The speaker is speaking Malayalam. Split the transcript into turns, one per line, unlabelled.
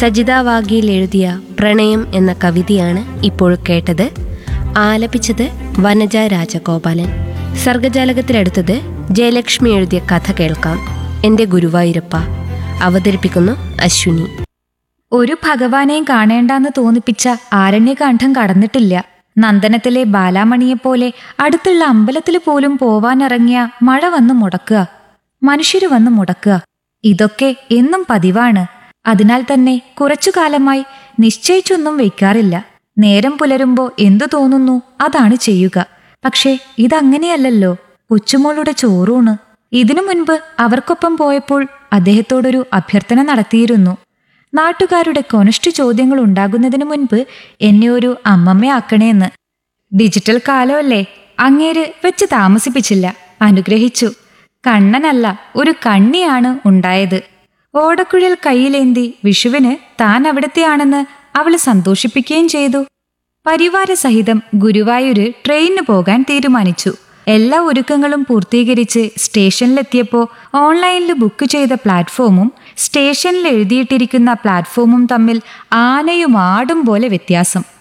സജിത വാഗിയിൽ എഴുതിയ പ്രണയം എന്ന കവിതയാണ് ഇപ്പോൾ കേട്ടത് ആലപിച്ചത് വനജ രാജഗോപാലൻ സർഗജാലകത്തിലെടുത്തത് ജയലക്ഷ്മി എഴുതിയ കഥ കേൾക്കാം എൻ്റെ ഗുരുവായൂരപ്പ അവതരിപ്പിക്കുന്നു അശ്വിനി
ഒരു ഭഗവാനെയും കാണേണ്ടാന്ന് തോന്നിപ്പിച്ച ആരണ്യകാന്ഡം കടന്നിട്ടില്ല നന്ദനത്തിലെ ബാലാമണിയെപ്പോലെ അടുത്തുള്ള അമ്പലത്തിൽ പോലും പോവാനിറങ്ങിയ മഴ വന്ന് മുടക്കുക മനുഷ്യര് വന്ന് മുടക്കുക ഇതൊക്കെ എന്നും പതിവാണ് അതിനാൽ തന്നെ കുറച്ചു കാലമായി നിശ്ചയിച്ചൊന്നും വെക്കാറില്ല നേരം പുലരുമ്പോ എന്തു തോന്നുന്നു അതാണ് ചെയ്യുക പക്ഷേ ഇതങ്ങനെയല്ലല്ലോ കൊച്ചുമോളുടെ ചോറൂണ് ഇതിനു മുൻപ് അവർക്കൊപ്പം പോയപ്പോൾ അദ്ദേഹത്തോടൊരു അഭ്യർത്ഥന നടത്തിയിരുന്നു നാട്ടുകാരുടെ കൊനഷ്ട ചോദ്യങ്ങൾ ഉണ്ടാകുന്നതിനു മുൻപ് എന്നെ ഒരു അമ്മമ്മയാക്കണേന്ന് ഡിജിറ്റൽ കാലമല്ലേ അങ്ങേര് വെച്ച് താമസിപ്പിച്ചില്ല അനുഗ്രഹിച്ചു കണ്ണനല്ല ഒരു കണ്ണിയാണ് ഉണ്ടായത് ഓടക്കുഴൽ കയ്യിലേന്തി വിഷുവിന് താൻ അവിടത്തെയാണെന്ന് അവള് സന്തോഷിപ്പിക്കുകയും ചെയ്തു പരിവാര സഹിതം ഗുരുവായൂര് ട്രെയിനിന് പോകാൻ തീരുമാനിച്ചു എല്ലാ ഒരുക്കങ്ങളും പൂർത്തീകരിച്ച് സ്റ്റേഷനിലെത്തിയപ്പോൾ ഓൺലൈനിൽ ബുക്ക് ചെയ്ത പ്ലാറ്റ്ഫോമും സ്റ്റേഷനിൽ എഴുതിയിട്ടിരിക്കുന്ന പ്ലാറ്റ്ഫോമും തമ്മിൽ ആനയും ആടും പോലെ വ്യത്യാസം